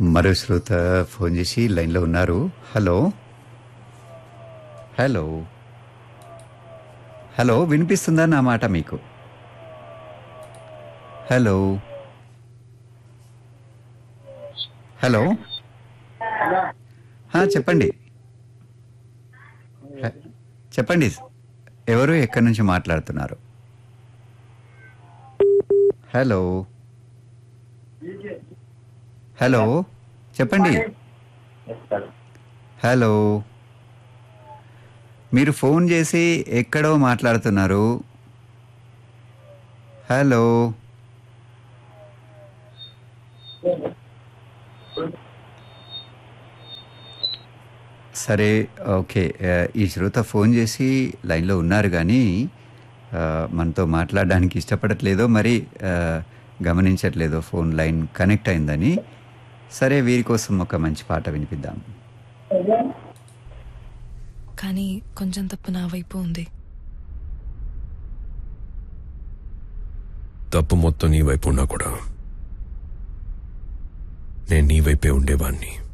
మరో శ్రోత ఫోన్ చేసి లైన్లో ఉన్నారు హలో హలో హలో వినిపిస్తుందా నా మాట మీకు హలో హలో ఆ, చెప్పండి హ- చెప్పండి ఎవరు ఎక్కడి నుంచి మాట్లాడుతున్నారు హలో హలో చెప్పండి హలో మీరు ఫోన్ చేసి ఎక్కడో మాట్లాడుతున్నారు హలో సరే ఓకే ఆ, ఈ శ్రోత ఫోన్ చేసి లైన్లో ఉన్నారు కానీ ఆ, మనతో మాట్లాడడానికి ఇష్టపడట్లేదో మరి ఆ, గమనించట్లేదో ఫోన్ లైన్ కనెక్ట్ అయిందని సరే వీరి కోసం ఒక మంచి పాట వినిపిద్దాం కానీ కొంచెం తప్పు నా వైపు ఉంది తప్పు మొత్తం నీ వైపు ఉన్నా కూడా నేను నీ వైపే ఉండేవాణ్ణి